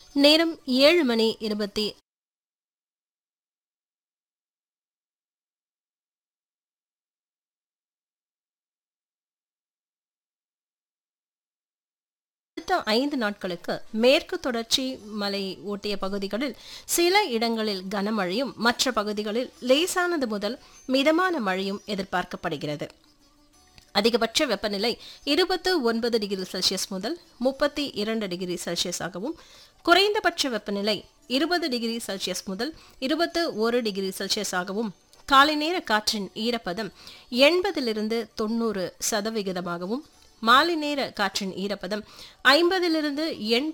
நேரம் ஏழு மணி இருபத்தி அடுத்த ஐந்து நாட்களுக்கு மேற்கு தொடர்ச்சி மலை ஒட்டிய பகுதிகளில் சில இடங்களில் கனமழையும் மற்ற பகுதிகளில் லேசானது முதல் மிதமான மழையும் எதிர்பார்க்கப்படுகிறது அதிகபட்ச வெப்பநிலை இருபத்து ஒன்பது டிகிரி செல்சியஸ் முதல் முப்பத்தி இரண்டு டிகிரி செல்சியஸாகவும் குறைந்தபட்ச வெப்பநிலை இருபது டிகிரி செல்சியஸ் முதல் இருபத்து ஒரு டிகிரி செல்சியஸாகவும் காலை நேர காற்றின் ஈரப்பதம் எண்பதிலிருந்து தொண்ணூறு சதவிகிதமாகவும் மாலை நேர காற்றின் ஈரப்பதம் ஐம்பதிலிருந்து எண்